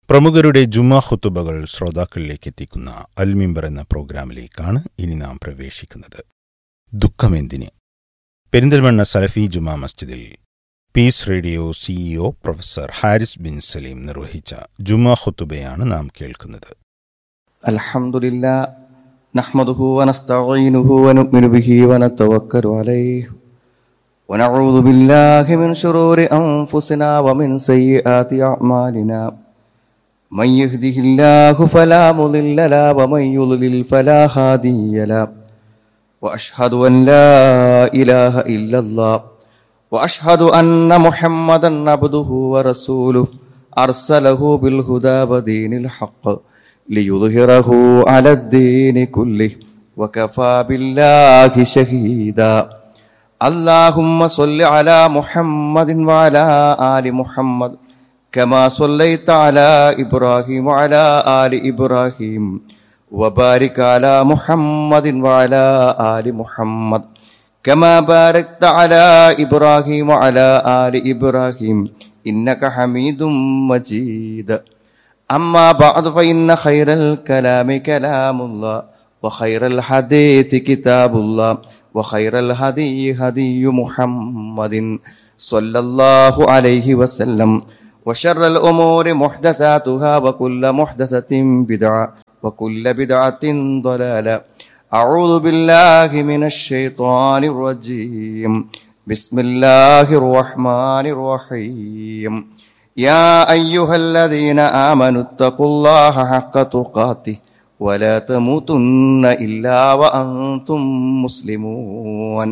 പ്രമുഖരുടെ ജുമാ ഖുത്തുബകൾ ശ്രോതാക്കളിലേക്ക് എത്തിക്കുന്ന അൽമിംബർ എന്ന പ്രോഗ്രാമിലേക്കാണ് ഇനി നാം പ്രവേശിക്കുന്നത് ദുഃഖമെന്തിന് പെരിന്തൽമണ്ണ സലഫി ജുമാ മസ്ജിദിൽ peace radio CEO professor Haris bin Salim നിർവഹിച്ച ജുമാ ഖുത്തുബയാണ് നാം കേൾക്കുന്നത് الحمد لله نحمده ونستعينه ونؤمن به ونتوكل عليه ونعوذ بالله من شرور أنفسنا ومن سيئات أعمالنا من يهده الله فلا مضل له ومن يضلل فلا هادي له وأشهد أن لا إله إلا الله وأشهد أن محمدا عبده ورسوله أرسله بالهدى ودين الحق ليظهره على الدين كله وكفى بالله شهيدا اللهم صل على محمد وعلى آل محمد كما صليت على إبراهيم وعلى آل إبراهيم وبارك على محمد وعلى آل محمد كما باركت على إبراهيم وعلى آل إبراهيم إنك حميد مجيد أما بعد فإن خير الكلام كلام الله وخير الحديث كتاب الله وخير الهدي هدي محمد صلى الله عليه وسلم وشر الأمور محدثاتها وكل محدثة بدعة وكل بدعة ضلالة أعوذ بالله من الشيطان الرجيم بسم الله الرحمن الرحيم يا أيها الذين آمنوا اتقوا الله حق تقاته ولا تموتن إلا وأنتم مسلمون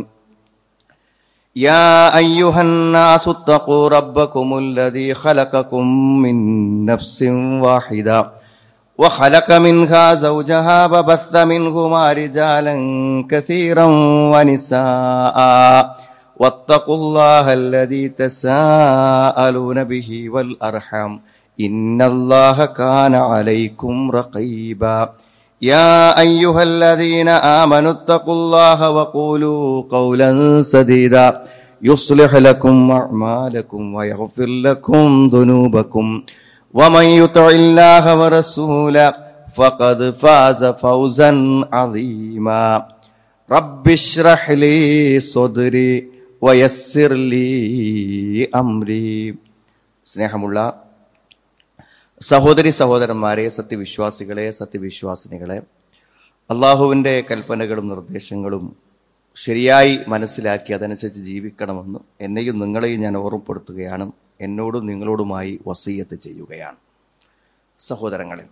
يا أيها الناس اتقوا ربكم الذي خلقكم من نفس واحدة وخلق منها زوجها وبث منهما رجالا كثيرا ونساء واتقوا الله الذي تساءلون به والأرحام إن الله كان عليكم رقيبا يا أيها الذين آمنوا اتقوا الله وقولوا قولا سديدا يصلح لكم أعمالكم ويغفر لكم ذنوبكم ومن يطع الله ورسوله فقد فاز فوزا عظيما رب اشرح لي صدري ويسر لي أمري സ്നേഹമുള്ള സഹോദരി സഹോദരന്മാരെ സത്യവിശ്വാസികളെ സത്യവിശ്വാസിനികളെ അള്ളാഹുവിൻ്റെ കൽപ്പനകളും നിർദ്ദേശങ്ങളും ശരിയായി മനസ്സിലാക്കി അതനുസരിച്ച് ജീവിക്കണമെന്ന് എന്നെയും നിങ്ങളെയും ഞാൻ ഓർമ്മപ്പെടുത്തുകയാണ് എന്നോടും നിങ്ങളോടുമായി വസീയത്ത് ചെയ്യുകയാണ് സഹോദരങ്ങളെ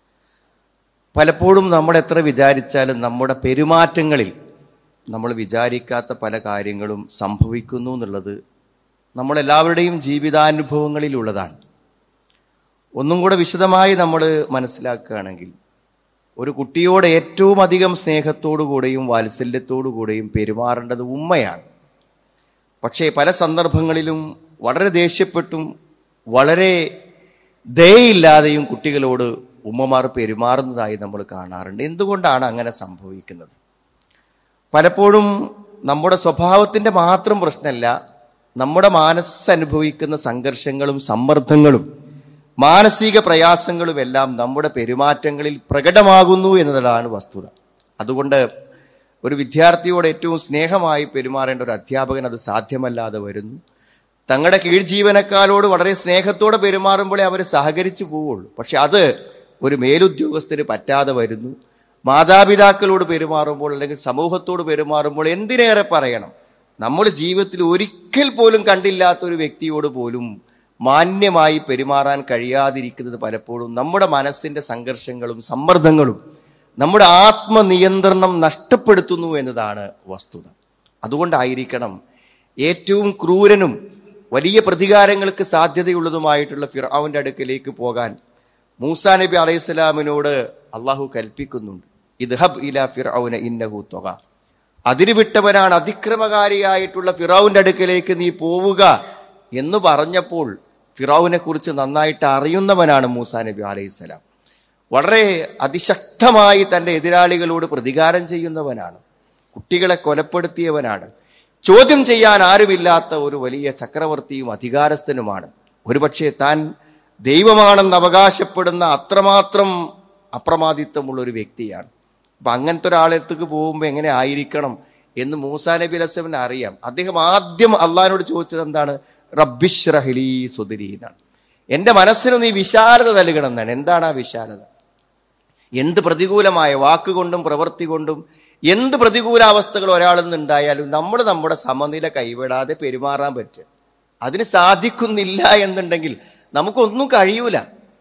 പലപ്പോഴും നമ്മൾ എത്ര വിചാരിച്ചാലും നമ്മുടെ പെരുമാറ്റങ്ങളിൽ നമ്മൾ വിചാരിക്കാത്ത പല കാര്യങ്ങളും സംഭവിക്കുന്നു എന്നുള്ളത് നമ്മളെല്ലാവരുടെയും ജീവിതാനുഭവങ്ങളിലുള്ളതാണ് ഒന്നും കൂടെ വിശദമായി നമ്മൾ മനസ്സിലാക്കുകയാണെങ്കിൽ ഒരു കുട്ടിയോട് ഏറ്റവും അധികം സ്നേഹത്തോടു കൂടെയും വാത്സല്യത്തോടു കൂടെയും പെരുമാറേണ്ടത് ഉമ്മയാണ് പക്ഷേ പല സന്ദർഭങ്ങളിലും വളരെ ദേഷ്യപ്പെട്ടും വളരെ ദയയില്ലാതെയും കുട്ടികളോട് ഉമ്മമാർ പെരുമാറുന്നതായി നമ്മൾ കാണാറുണ്ട് എന്തുകൊണ്ടാണ് അങ്ങനെ സംഭവിക്കുന്നത് പലപ്പോഴും നമ്മുടെ സ്വഭാവത്തിൻ്റെ മാത്രം പ്രശ്നമല്ല നമ്മുടെ മനസ്സനുഭവിക്കുന്ന സംഘർഷങ്ങളും സമ്മർദ്ദങ്ങളും മാനസിക പ്രയാസങ്ങളും എല്ലാം നമ്മുടെ പെരുമാറ്റങ്ങളിൽ പ്രകടമാകുന്നു എന്നതാണ് വസ്തുത അതുകൊണ്ട് ഒരു വിദ്യാർത്ഥിയോട് ഏറ്റവും സ്നേഹമായി പെരുമാറേണ്ട ഒരു അധ്യാപകൻ അത് സാധ്യമല്ലാതെ വരുന്നു തങ്ങളുടെ കീഴ് ജീവനക്കാരോട് വളരെ സ്നേഹത്തോടെ പെരുമാറുമ്പോഴേ അവർ സഹകരിച്ചു പോവുള്ളൂ പക്ഷെ അത് ഒരു മേലുദ്യോഗസ്ഥന് പറ്റാതെ വരുന്നു മാതാപിതാക്കളോട് പെരുമാറുമ്പോൾ അല്ലെങ്കിൽ സമൂഹത്തോട് പെരുമാറുമ്പോൾ എന്തിനേറെ പറയണം നമ്മൾ ജീവിതത്തിൽ ഒരിക്കൽ പോലും കണ്ടില്ലാത്ത ഒരു വ്യക്തിയോട് പോലും മാന്യമായി പെരുമാറാൻ കഴിയാതിരിക്കുന്നത് പലപ്പോഴും നമ്മുടെ മനസ്സിന്റെ സംഘർഷങ്ങളും സമ്മർദ്ദങ്ങളും നമ്മുടെ ആത്മനിയന്ത്രണം നഷ്ടപ്പെടുത്തുന്നു എന്നതാണ് വസ്തുത അതുകൊണ്ടായിരിക്കണം ഏറ്റവും ക്രൂരനും വലിയ പ്രതികാരങ്ങൾക്ക് സാധ്യതയുള്ളതുമായിട്ടുള്ള ഫിറാവിന്റെ അടുക്കലേക്ക് പോകാൻ മൂസാ നബി അലൈഹിസ്സലാമിനോട് അള്ളാഹു കൽപ്പിക്കുന്നുണ്ട് ഇദ്ഹബ് ഇല ഫിറൌന ഇന്നഹു തൊക അതിരുവിട്ടവനാണ് അതിക്രമകാരിയായിട്ടുള്ള ഫിറൌന്റെ അടുക്കലേക്ക് നീ പോവുക എന്ന് പറഞ്ഞപ്പോൾ ഫിറൌനെ കുറിച്ച് നന്നായിട്ട് അറിയുന്നവനാണ് മൂസാ നബി അലൈഹിസ്സലാം വളരെ അതിശക്തമായി തന്റെ എതിരാളികളോട് പ്രതികാരം ചെയ്യുന്നവനാണ് കുട്ടികളെ കൊലപ്പെടുത്തിയവനാണ് ചോദ്യം ചെയ്യാൻ ആരുമില്ലാത്ത ഒരു വലിയ ചക്രവർത്തിയും അധികാരസ്ഥനുമാണ് ഒരുപക്ഷെ താൻ ദൈവമാണെന്ന് അവകാശപ്പെടുന്ന അത്രമാത്രം അപ്രമാദിത്വമുള്ള ഒരു വ്യക്തിയാണ് അപ്പൊ അങ്ങനത്തെ ഒരാളെത്തേക്ക് പോകുമ്പോൾ എങ്ങനെ ആയിരിക്കണം എന്ന് മൂസാ നബി അലസ്ലമിന് അറിയാം അദ്ദേഹം ആദ്യം അള്ളഹാനോട് ചോദിച്ചത് എന്താണ് റബ്ബിഷ് റഹ്ലി സുദരി എന്നാണ് എന്റെ മനസ്സിന് നീ വിശാലത നൽകണം എന്നാണ് എന്താണ് ആ വിശാലത എന്ത് പ്രതികൂലമായ വാക്കുകൊണ്ടും പ്രവൃത്തി കൊണ്ടും എന്ത് പ്രതികൂലാവസ്ഥകൾ ഒരാളിൽ നിന്നുണ്ടായാലും നമ്മൾ നമ്മുടെ സമനില കൈവിടാതെ പെരുമാറാൻ പറ്റുക അതിന് സാധിക്കുന്നില്ല എന്നുണ്ടെങ്കിൽ നമുക്കൊന്നും കഴിയൂല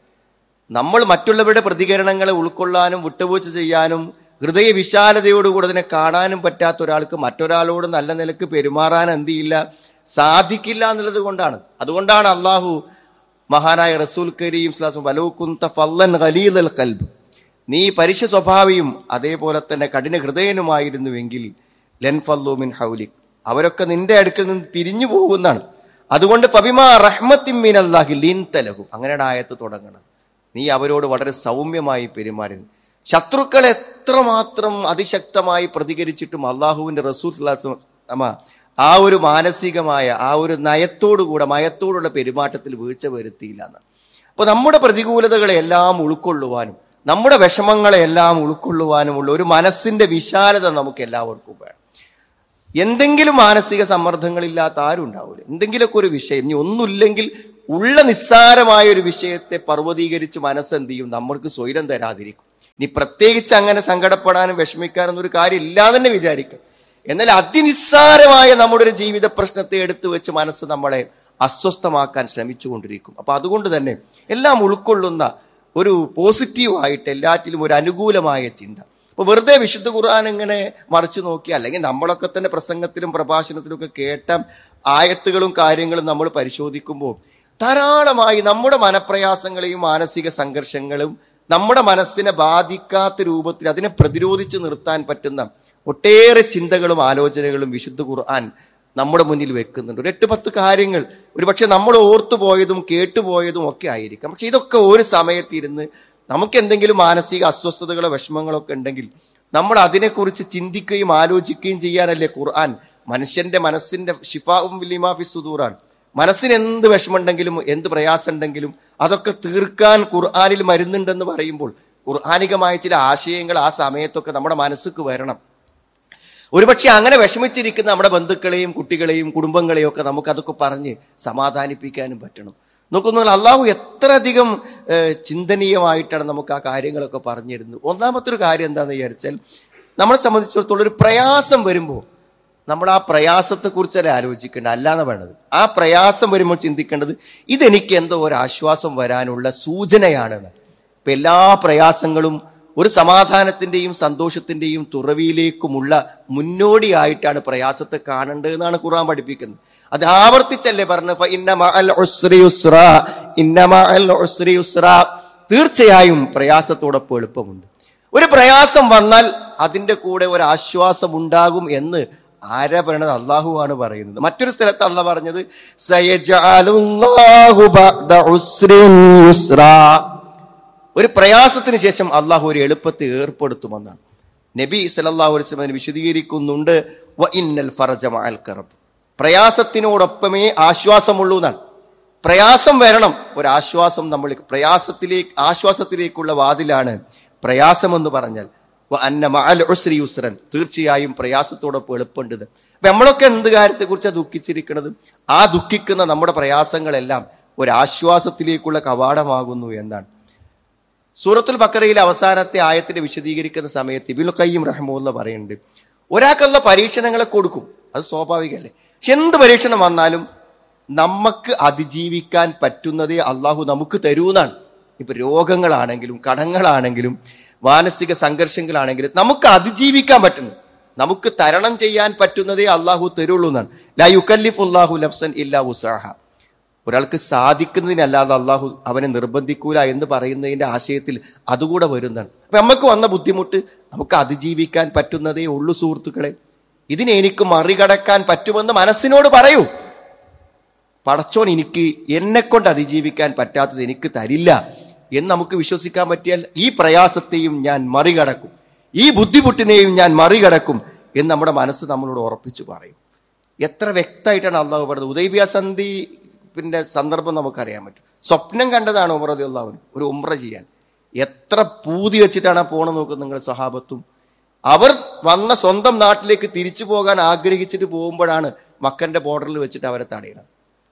നമ്മൾ മറ്റുള്ളവരുടെ പ്രതികരണങ്ങളെ ഉൾക്കൊള്ളാനും വിട്ടുവീഴ്ച ചെയ്യാനും ഹൃദയ വിശാലതയോടുകൂടി അതിനെ കാണാനും പറ്റാത്ത ഒരാൾക്ക് മറ്റൊരാളോട് നല്ല നിലക്ക് പെരുമാറാൻ എന്ത് ചെയ്യില്ല സാധിക്കില്ല എന്നുള്ളത് കൊണ്ടാണ് അതുകൊണ്ടാണ് അള്ളാഹു മഹാനായ റസൂൽ കരീം സ്ലാസും വലൂക്കുന്ത ഫല്ലൻ ഖലീലൽ കൽബ് നീ പരുഷ സ്വഭാവിയും അതേപോലെ തന്നെ കഠിന ഹൃദയനുമായിരുന്നുവെങ്കിൽ ലെൻ ഫല്ലൂമിൻ ഹൗലിക് അവരൊക്കെ നിന്റെ അടുക്കൽ നിന്ന് പിരിഞ്ഞു പോകുന്നതാണ് അതുകൊണ്ട് ഫബിമാ റഹ്മത്തിൻ അല്ലാഹി ലീൻ തലഹു അങ്ങനെയാണ് ആയത്ത് തുടങ്ങുന്നത് നീ അവരോട് വളരെ സൗമ്യമായി പെരുമാറി ശത്രുക്കൾ എത്രമാത്രം അതിശക്തമായി പ്രതികരിച്ചിട്ടും അള്ളാഹുവിന്റെ റസൂൽ അമ്മ ആ ഒരു മാനസികമായ ആ ഒരു നയത്തോടുകൂടെ മയത്തോടുള്ള പെരുമാറ്റത്തിൽ വീഴ്ച വരുത്തിയില്ല എന്നാണ് അപ്പൊ നമ്മുടെ പ്രതികൂലതകളെ എല്ലാം ഉൾക്കൊള്ളുവാനും നമ്മുടെ വിഷമങ്ങളെ എല്ലാം ഉൾക്കൊള്ളുവാനുമുള്ള ഒരു മനസ്സിന്റെ വിശാലത നമുക്ക് എല്ലാവർക്കും വേണം എന്തെങ്കിലും മാനസിക സമ്മർദ്ദങ്ങളില്ലാത്ത ആരും ഉണ്ടാവില്ല എന്തെങ്കിലുമൊക്കെ ഒരു വിഷയം ഇനി ഒന്നുമില്ലെങ്കിൽ ഉള്ള നിസ്സാരമായ ഒരു വിഷയത്തെ പർവ്വതീകരിച്ച് മനസ്സെന്ത് ചെയ്യും നമ്മൾക്ക് സ്വൈരം തരാതിരിക്കും ഇനി പ്രത്യേകിച്ച് അങ്ങനെ സങ്കടപ്പെടാനും വിഷമിക്കാനൊന്നും ഒരു കാര്യം ഇല്ലാതെ തന്നെ വിചാരിക്കാം എന്നാൽ അതിനിസ്സാരമായ നമ്മുടെ ഒരു ജീവിത പ്രശ്നത്തെ എടുത്തു വെച്ച് മനസ്സ് നമ്മളെ അസ്വസ്ഥമാക്കാൻ ശ്രമിച്ചുകൊണ്ടിരിക്കും അപ്പൊ അതുകൊണ്ട് തന്നെ എല്ലാം ഉൾക്കൊള്ളുന്ന ഒരു പോസിറ്റീവായിട്ട് എല്ലാറ്റിലും ഒരു അനുകൂലമായ ചിന്ത അപ്പൊ വെറുതെ വിശുദ്ധ ഖുർആൻ ഇങ്ങനെ മറിച്ചു നോക്കി അല്ലെങ്കിൽ നമ്മളൊക്കെ തന്നെ പ്രസംഗത്തിലും പ്രഭാഷണത്തിലും ഒക്കെ കേട്ട ആയത്തുകളും കാര്യങ്ങളും നമ്മൾ പരിശോധിക്കുമ്പോൾ ധാരാളമായി നമ്മുടെ മനപ്രയാസങ്ങളെയും മാനസിക സംഘർഷങ്ങളും നമ്മുടെ മനസ്സിനെ ബാധിക്കാത്ത രൂപത്തിൽ അതിനെ പ്രതിരോധിച്ച് നിർത്താൻ പറ്റുന്ന ഒട്ടേറെ ചിന്തകളും ആലോചനകളും വിശുദ്ധ ഖുർആൻ നമ്മുടെ മുന്നിൽ വെക്കുന്നുണ്ട് ഒരു എട്ട് പത്ത് കാര്യങ്ങൾ ഒരുപക്ഷെ നമ്മൾ ഓർത്തുപോയതും കേട്ടുപോയതും ഒക്കെ ആയിരിക്കാം പക്ഷെ ഇതൊക്കെ ഒരു സമയത്തിരുന്ന് നമുക്ക് എന്തെങ്കിലും മാനസിക അസ്വസ്ഥതകളോ വിഷമങ്ങളോ ഒക്കെ ഉണ്ടെങ്കിൽ നമ്മൾ അതിനെക്കുറിച്ച് ചിന്തിക്കുകയും ആലോചിക്കുകയും ചെയ്യാനല്ലേ ഖുർആൻ മനുഷ്യന്റെ മനസ്സിന്റെ ഷിഫാവും വിലിമാഫി സുദൂറാണ് മനസ്സിന് എന്ത് വിഷമമുണ്ടെങ്കിലും എന്ത് പ്രയാസമുണ്ടെങ്കിലും അതൊക്കെ തീർക്കാൻ ഖുർആാനിൽ മരുന്നുണ്ടെന്ന് പറയുമ്പോൾ ഖുർആാനികമായ ചില ആശയങ്ങൾ ആ സമയത്തൊക്കെ നമ്മുടെ മനസ്സിക്ക് വരണം ഒരുപക്ഷെ അങ്ങനെ വിഷമിച്ചിരിക്കുന്ന നമ്മുടെ ബന്ധുക്കളെയും കുട്ടികളെയും കുടുംബങ്ങളെയും ഒക്കെ നമുക്ക് അതൊക്കെ പറഞ്ഞ് സമാധാനിപ്പിക്കാനും പറ്റണം നോക്കുന്നു അള്ളാഹു എത്ര അധികം ഏഹ്, ചിന്തനീയമായിട്ടാണ് നമുക്ക് ആ കാര്യങ്ങളൊക്കെ പറഞ്ഞിരുന്നത് ഒന്നാമത്തെ ഒരു കാര്യം എന്താണെന്ന് വിചാരിച്ചാൽ നമ്മളെ സംബന്ധിച്ചിടത്തോളം ഒരു പ്രയാസം വരുമ്പോൾ നമ്മൾ ആ പ്രയാസത്തെക്കുറിച്ചല്ലേ ആലോചിക്കേണ്ടത് അല്ലാന്ന് വേണ്ടത് ആ പ്രയാസം വരുമ്പോൾ ചിന്തിക്കേണ്ടത് ഇതെനിക്ക് എന്തോ ഒരു ആശ്വാസം വരാനുള്ള സൂചനയാണെന്ന് ഇപ്പൊ എല്ലാ പ്രയാസങ്ങളും ഒരു സമാധാനത്തിന്റെയും സന്തോഷത്തിന്റെയും തുറവിയിലേക്കുമുള്ള മുന്നോടിയായിട്ടാണ് പ്രയാസത്തെ കാണേണ്ടത് എന്നാണ് ഖുർആൻ പഠിപ്പിക്കുന്നത് അത് ആവർത്തിച്ചല്ലേ പറഞ്ഞു "ഫ ഇന്ന മഅൽ ഉസ്രി യുസ്ര, ഇന്ന മഅൽ ഉസ്രി യുസ്ര." തീർച്ചയായും പ്രയാസത്തോടൊപ്പം എളുപ്പമുണ്ട് ഒരു പ്രയാസം വന്നാൽ അതിന്റെ കൂടെ ഒരു ആശ്വാസം ഉണ്ടാകും എന്ന് ആരാ പറയണത് അള്ളാഹു ആണ് പറയുന്നത് മറ്റൊരു സ്ഥലത്ത് അല്ല പറഞ്ഞത് "സയജഅലുല്ലാഹു ബഅദ ഉസ്രിൻ യുസ്രാ." ഒരു പ്രയാസത്തിന് ശേഷം അള്ളാഹു ഒരു എളുപ്പത്തെ ഏർപ്പെടുത്തുമെന്നാണ് നബി സല്ലല്ലാഹു അലൈഹി വസല്ലം അതിനെ വിശദീകരിക്കുന്നുണ്ട് "വ ഇന്നൽ ഫറജ മഅൽ കറബ്." പ്രയാസത്തിനോടൊപ്പമേ ആശ്വാസമുള്ളൂ എന്നാണ് പ്രയാസം വരണം ഒരു ആശ്വാസം നമ്മൾ പ്രയാസത്തിലേക്ക് ആശ്വാസത്തിലേക്കുള്ള വാതിലാണ് പ്രയാസം എന്ന് പറഞ്ഞാൽ "വ അന്ന മഅൽ ഉസ്രി യുസ്രൻ തീർച്ചയായും പ്രയാസത്തോടൊപ്പം എളുപ്പമുണ്ട് അപ്പൊ നമ്മളൊക്കെ എന്ത് കാര്യത്തെ കുറിച്ചാണ് ദുഃഖിച്ചിരിക്കുന്നത് ആ ദുഃഖിക്കുന്ന നമ്മുടെ പ്രയാസങ്ങളെല്ലാം ഒരു ആശ്വാസത്തിലേക്കുള്ള കവാടമാകുന്നു എന്നാണ് സൂറത്തുൽ ബക്കറയിലെ അവസാനത്തെ ആയത്തിനെ വിശദീകരിക്കുന്ന സമയത്ത് ഇബിൽ കയ്യും റഹ്മുല്ല പറയുന്നുണ്ട് ഒരാൾക്കുള്ള പരീക്ഷണങ്ങളെ കൊടുക്കും അത് സ്വാഭാവികമല്ലേ പക്ഷെ എന്ത് പരീക്ഷണം വന്നാലും നമുക്ക് അതിജീവിക്കാൻ പറ്റുന്നതേ അള്ളാഹു നമുക്ക് തരൂന്നാണ് ഇപ്പൊ രോഗങ്ങളാണെങ്കിലും കടങ്ങളാണെങ്കിലും മാനസിക സംഘർഷങ്ങളാണെങ്കിലും നമുക്ക് അതിജീവിക്കാൻ പറ്റുന്നു നമുക്ക് തരണം ചെയ്യാൻ പറ്റുന്നതേ അള്ളാഹു തരുള്ളൂ എന്നാണ് ലാ യുക്കല്ലിഫുല്ലാഹു നഫ്സൻ ഇല്ലാ ഉസാഹ ഒരാൾക്ക് സാധിക്കുന്നതിനല്ലാതെ അള്ളാഹു അവനെ നിർബന്ധിക്കൂല എന്ന് പറയുന്നതിന്റെ ആശയത്തിൽ അതുകൂടെ വരുന്നതാണ് അപ്പൊ നമുക്ക് വന്ന ബുദ്ധിമുട്ട് നമുക്ക് അതിജീവിക്കാൻ പറ്റുന്നതേ ഉള്ളൂ സുഹൃത്തുക്കളെ ഇതിനെ എനിക്ക് മറികടക്കാൻ പറ്റുമെന്ന് മനസ്സിനോട് പറയൂ പടച്ചോൻ എനിക്ക് എന്നെ കൊണ്ട് അതിജീവിക്കാൻ പറ്റാത്തത് എനിക്ക് തരില്ല എന്ന് നമുക്ക് വിശ്വസിക്കാൻ പറ്റിയാൽ ഈ പ്രയാസത്തെയും ഞാൻ മറികടക്കും ഈ ബുദ്ധിമുട്ടിനെയും ഞാൻ മറികടക്കും എന്ന് നമ്മുടെ മനസ്സ് നമ്മളോട് ഉറപ്പിച്ചു പറയും എത്ര വ്യക്തമായിട്ടാണ് അള്ളാഹു പറഞ്ഞത് ഉദയബിയ സന്ധി പിന്നെ സന്ദർഭം നമുക്കറിയാൻ പറ്റും സ്വപ്നം കണ്ടതാണ് ഉമർ റതി അള്ളാഹുവിന് ഒരു ഉമ്ര ചെയ്യാൻ എത്ര പൂതി വെച്ചിട്ടാണ് ആ പോണ നോക്കുന്നത് നിങ്ങളുടെ സ്വഹാബത്തും അവർ വന്ന സ്വന്തം നാട്ടിലേക്ക് തിരിച്ചു പോകാൻ ആഗ്രഹിച്ചിട്ട് പോകുമ്പോഴാണ് മക്കന്റെ ബോർഡറിൽ വെച്ചിട്ട് അവരെ തടയുന്നത്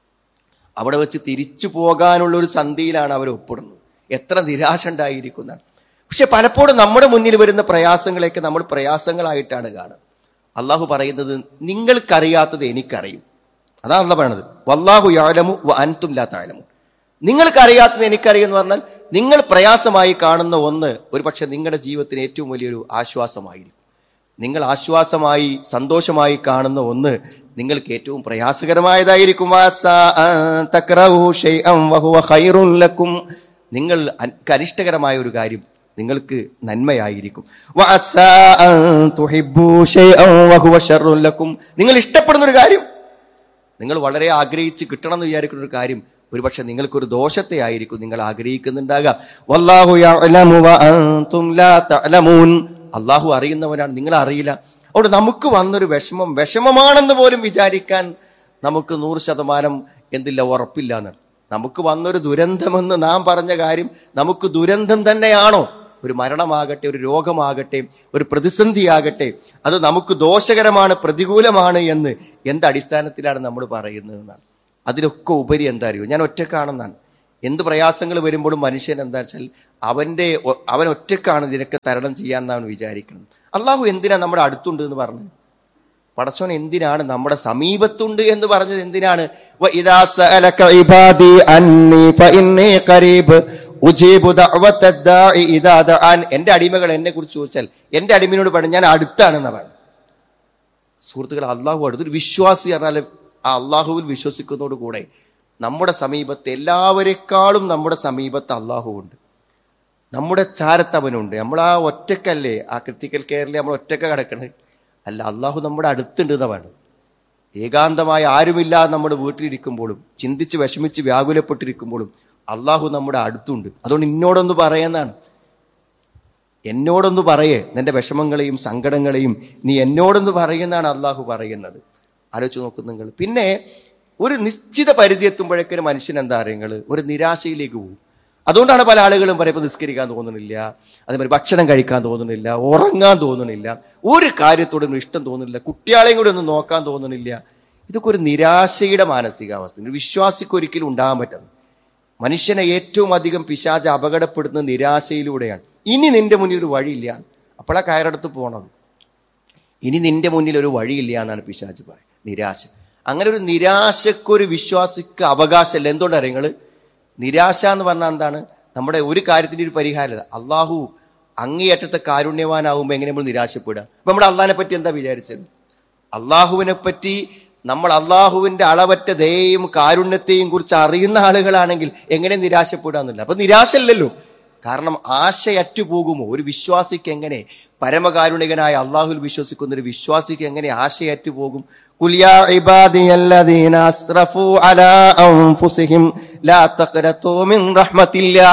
അവിടെ വെച്ച് തിരിച്ചു പോകാനുള്ള ഒരു സന്ധിയിലാണ് അവർ ഒപ്പിടുന്നത് എത്ര നിരാശ ഉണ്ടായിരിക്കുന്നതാണ് പക്ഷെ പലപ്പോഴും നമ്മുടെ മുന്നിൽ വരുന്ന പ്രയാസങ്ങളെയൊക്കെ നമ്മൾ പ്രയാസങ്ങളായിട്ടാണ് കാണുന്നത് അള്ളാഹു പറയുന്നത് നിങ്ങൾക്കറിയാത്തത് എനിക്കറിയും അതാണ് അല്ല പറയണത് വല്ലാഹു യാലമു വ അൻതും ലാ താലമു നിങ്ങൾക്കറിയാത്തത് എനിക്കറിയും എന്ന് പറഞ്ഞാൽ നിങ്ങൾ പ്രയാസമായി കാണുന്ന ഒന്ന് ഒരുപക്ഷെ നിങ്ങളുടെ ജീവിതത്തിന് ഏറ്റവും വലിയൊരു ആശ്വാസമായിരിക്കും നിങ്ങൾ ആശ്വാസമായി സന്തോഷമായി കാണുന്ന ഒന്ന് നിങ്ങൾക്ക് ഏറ്റവും പ്രയാസകരമായതായിരിക്കും വാസാ അൻ തക്റഹു ശൈഅൻ വഹുവ ഖൈറുൻ ലക്കും. നിങ്ങൾ അൻ- അനിഷ്ടകരമായ ഒരു കാര്യം നിങ്ങൾക്ക് നന്മയായിരിക്കും വഅസാ അൻ തുഹിബ്ബു ശൈഅൻ വഹുവ ശർറുൻ ലക്കും. നിങ്ങൾ ഇഷ്ടപ്പെടുന്ന ഒരു കാര്യം നിങ്ങൾ വളരെ ആഗ്രഹിച്ച് കിട്ടണം എന്ന് വിചാരിക്കുന്ന ഒരു കാര്യം ഒരുപക്ഷെ നിങ്ങൾക്കൊരു ദോഷത്തെ ആയിരിക്കും നിങ്ങൾ ആഗ്രഹിക്കുന്നുണ്ടാകുക വല്ലാഹു യഅലമു വ അൻതും ലാ തഅലമൂൻ അള്ളാഹു അറിയുന്നവനാണ് നിങ്ങൾ അറിയില്ല അതുകൊണ്ട് നമുക്ക് വന്നൊരു വിഷമം വിഷമമാണെന്ന് പോലും വിചാരിക്കാൻ നമുക്ക് നൂറ് ശതമാനം എന്തില്ല ഉറപ്പില്ല എന്നാണ് നമുക്ക് വന്നൊരു ദുരന്തമെന്ന് നാം പറഞ്ഞ കാര്യം നമുക്ക് ദുരന്തം തന്നെയാണോ ഒരു മരണമാകട്ടെ ഒരു രോഗമാകട്ടെ ഒരു പ്രതിസന്ധിയാകട്ടെ അത് നമുക്ക് ദോഷകരമാണ് പ്രതികൂലമാണ് എന്ന് എന്ത് അടിസ്ഥാനത്തിലാണ് നമ്മൾ പറയുന്നത് എന്നാണ് അതിലൊക്കെ ഉപരി എന്താ അറിയോ ഞാൻ ഒറ്റക്കാണെന്നാണ് എന്ത് പ്രയാസങ്ങൾ വരുമ്പോഴും മനുഷ്യൻ എന്താ വെച്ചാൽ അവന്റെ ഒ- അവൻ ഒറ്റക്കാണ് ഇതിനൊക്കെ തരണം ചെയ്യാൻ അവൻ വിചാരിക്കുന്നത് അള്ളാഹു എന്തിനാ നമ്മുടെ അടുത്തുണ്ട് എന്ന് പറഞ്ഞു പടച്ചോൻ എന്തിനാണ് നമ്മുടെ സമീപത്തുണ്ട് എന്ന് പറഞ്ഞത് എന്തിനാണ് വ ഇദാ സഅലക ഇബാദി അന്നി ഫഇന്നി ഖരീബ് ഉജീബു ദഅവത ദാഇ ഇദാ ദഅൻ എന്റെ അടിമകൾ എന്നെ കുറിച്ച് ചോദിച്ചാൽ എന്റെ അടിമയോട് പറഞ്ഞു ഞാൻ അടുത്താണെന്ന് പറഞ്ഞു സുഹൃത്തുക്കൾ അള്ളാഹു അടുത്ത് ഒരു വിശ്വാസി പറഞ്ഞാൽ ആ അള്ളാഹുവിൽ വിശ്വസിക്കുന്നതോട് കൂടെ നമ്മുടെ സമീപത്ത് എല്ലാവരെക്കാളും നമ്മുടെ സമീപത്ത് അള്ളാഹു ഉണ്ട് നമ്മുടെ ചാരത്ത് അവനുണ്ട് നമ്മൾ ആ ഒറ്റക്കല്ലേ ആ ക്രിട്ടിക്കൽ കെയറിൽ നമ്മൾ ഒറ്റക്ക കിടക്കണത് അല്ല അള്ളാഹു നമ്മുടെ അടുത്തുണ്ട് എന്നതാണ് ഏകാന്തമായി ആരുമില്ലാതെ നമ്മുടെ വീട്ടിലിരിക്കുമ്പോഴും ചിന്തിച്ച് വിഷമിച്ച് വ്യാകുലപ്പെട്ടിരിക്കുമ്പോഴും അള്ളാഹു നമ്മുടെ അടുത്തുണ്ട് അതുകൊണ്ട് ഇന്നോടൊന്ന് പറയുന്നതാണ് എന്നോടൊന്ന് പറയേ നിന്റെ വിഷമങ്ങളെയും സങ്കടങ്ങളെയും നീ എന്നോടൊന്ന് പറയുന്നതാണ് അള്ളാഹു പറയുന്നത് ആലോചിച്ച് നോക്കും നിങ്ങൾ പിന്നെ ഒരു നിശ്ചിത പരിധി എത്തുമ്പോഴേക്കൊരു മനുഷ്യൻ എന്താ അറിയുങ്ങൾ ഒരു നിരാശയിലേക്ക് പോകും അതുകൊണ്ടാണ് പല ആളുകളും പറയുമ്പോൾ നിസ്കരിക്കാൻ തോന്നുന്നില്ല അതേമാതിരി ഭക്ഷണം കഴിക്കാൻ തോന്നുന്നില്ല ഉറങ്ങാൻ തോന്നുന്നില്ല ഒരു കാര്യത്തോടും ഇഷ്ടം തോന്നുന്നില്ല കുട്ടികളെയും കൂടി ഒന്നും നോക്കാൻ തോന്നുന്നില്ല ഇതൊക്കെ ഒരു നിരാശയുടെ മാനസികാവസ്ഥ ഒരു വിശ്വാസിക്ക് ഒരിക്കലും ഉണ്ടാകാൻ പറ്റുന്നത് മനുഷ്യനെ ഏറ്റവും അധികം പിശാച് അപകടപ്പെടുന്നത് നിരാശയിലൂടെയാണ് ഇനി നിന്റെ മുന്നിൽ ഒരു വഴിയില്ല അപ്പോഴാ കയറെടുത്ത് പോണത് ഇനി നിന്റെ മുന്നിൽ ഒരു വഴിയില്ല എന്നാണ് പിശാച് പറയുന്നത് നിരാശ അങ്ങനെ ഒരു നിരാശക്കൊരു വിശ്വാസിക്ക് അവകാശമല്ല എന്തുകൊണ്ടാണ് നിങ്ങൾ നിരാശ എന്ന് പറഞ്ഞാൽ എന്താണ് നമ്മുടെ ഒരു കാര്യത്തിന്റെ ഒരു പരിഹാരത അള്ളാഹു അങ്ങേയറ്റത്തെ കാരുണ്യവാനാവുമ്പോൾ എങ്ങനെ നമ്മൾ നിരാശപ്പെടുക അപ്പൊ നമ്മുടെ അള്ളാഹിനെ പറ്റി എന്താ വിചാരിച്ചത് അള്ളാഹുവിനെ പറ്റി നമ്മൾ അള്ളാഹുവിന്റെ അളവറ്റ ദയയും കാരുണ്യത്തെയും കുറിച്ച് അറിയുന്ന ആളുകളാണെങ്കിൽ എങ്ങനെ നിരാശപ്പെടാന്നില്ല അപ്പൊ നിരാശല്ലല്ലോ കാരണം ആശയറ്റു പോകുമോ ഒരു വിശ്വാസിക്ക് എങ്ങനെ പരമകാരുണികനായ അള്ളാഹുൽ വിശ്വസിക്കുന്ന ഒരു വിശ്വാസിക്ക് എങ്ങനെ ആശയറ്റു പോകും കുലിയാ ഇബാദിയല്ലദീന അസ്റഫു അലാ അൻഫുസിഹിം ലാ തഖ്നതു മിൻ റഹ്മത്തില്ലാ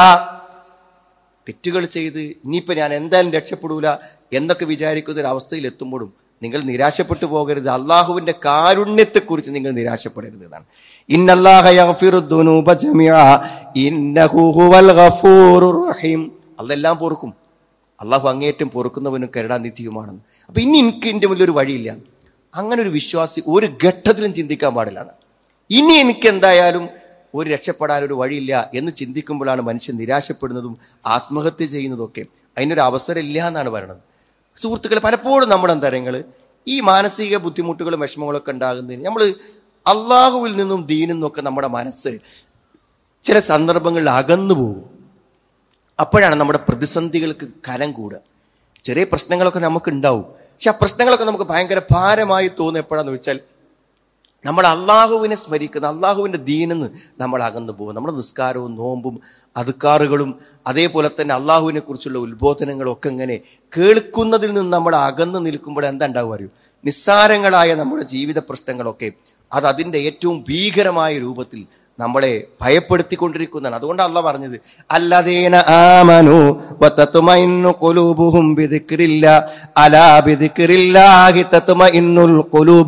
തെറ്റുകൾ ചെയ്ത് ഇനിയിപ്പോ ഞാൻ എന്തായാലും രക്ഷപ്പെടൂല എന്നൊക്കെ എന്നൊക്കെ ഒരു അവസ്ഥയിൽ എത്തുമ്പോഴും നിങ്ങൾ നിരാശപ്പെട്ടു പോകരുത് അള്ളാഹുവിന്റെ കാരുണ്യത്തെക്കുറിച്ച് നിങ്ങൾ നിരാശപ്പെടരുത് എന്നാണ് ഇന്നല്ലാഹ യഗ്ഫിറു ദുനൂബ ജമിഅ ഇന്നഹു ഹുവൽ ഗഫൂറുർ റഹീം അതെല്ലാം പൊറുക്കും അള്ളാഹു അങ്ങേറ്റം പൊറുക്കുന്നവനും കരുണാനിധിയുമാണെന്ന് അപ്പൊ ഇനി എനിക്ക് എന്റെ മുന്നിൽ ഒരു വഴിയില്ല അങ്ങനെ ഒരു വിശ്വാസി ഒരു ഘട്ടത്തിലും ചിന്തിക്കാൻ പാടില്ലാണ് ഇനി എനിക്ക് എന്തായാലും ഒരു രക്ഷപ്പെടാൻ ഒരു വഴിയില്ല എന്ന് ചിന്തിക്കുമ്പോഴാണ് മനുഷ്യൻ നിരാശപ്പെടുന്നതും ആത്മഹത്യ ചെയ്യുന്നതൊക്കെ അതിനൊരു അവസരം ഇല്ല എന്നാണ് പറയുന്നത് സുഹൃത്തുക്കളെ പലപ്പോഴും നമ്മുടെ എന്തരങ്ങൾ ഈ മാനസിക ബുദ്ധിമുട്ടുകളും വിഷമങ്ങളൊക്കെ ഉണ്ടാകുന്നതിന് നമ്മൾ അള്ളാഹുവിൽ നിന്നും ദീനിൽ നിന്നൊക്കെ നമ്മുടെ മനസ്സ് ചില സന്ദർഭങ്ങളിൽ അകന്നു പോകും അപ്പോഴാണ് നമ്മുടെ പ്രതിസന്ധികൾക്ക് കനം കൂടുക ചെറിയ പ്രശ്നങ്ങളൊക്കെ നമുക്ക് ഉണ്ടാവും പക്ഷെ ആ പ്രശ്നങ്ങളൊക്കെ നമുക്ക് ഭയങ്കര ഭാരമായി തോന്നുക എപ്പോഴാന്ന് വെച്ചാൽ നമ്മൾ അള്ളാഹുവിനെ സ്മരിക്കുന്ന അള്ളാഹുവിന്റെ ദീനെന്ന് നമ്മൾ അകന്നു പോകും നമ്മുടെ നിസ്കാരവും നോമ്പും അതുക്കാറുകളും അതേപോലെ തന്നെ അള്ളാഹുവിനെ കുറിച്ചുള്ള ഉത്ബോധനങ്ങളും ഒക്കെ ഇങ്ങനെ കേൾക്കുന്നതിൽ നിന്ന് നമ്മൾ അകന്നു നിൽക്കുമ്പോൾ എന്താ ഉണ്ടാവുക അറിയൂ നിസ്സാരങ്ങളായ നമ്മുടെ ജീവിത പ്രശ്നങ്ങളൊക്കെ അത് അതിന്റെ ഏറ്റവും ഭീകരമായ രൂപത്തിൽ നമ്മളെ ഭയപ്പെടുത്തിക്കൊണ്ടിരിക്കുന്നതാണ് അതുകൊണ്ട് അല്ല പറഞ്ഞത് അല്ലതേന ആമനു വതത്മഇന്നു ഖുലൂബുഹും ബിദിക്രില്ല അലാ ബിദിക്രില്ലാഹി തത്മഇന്നുൽ ഖുലൂബ്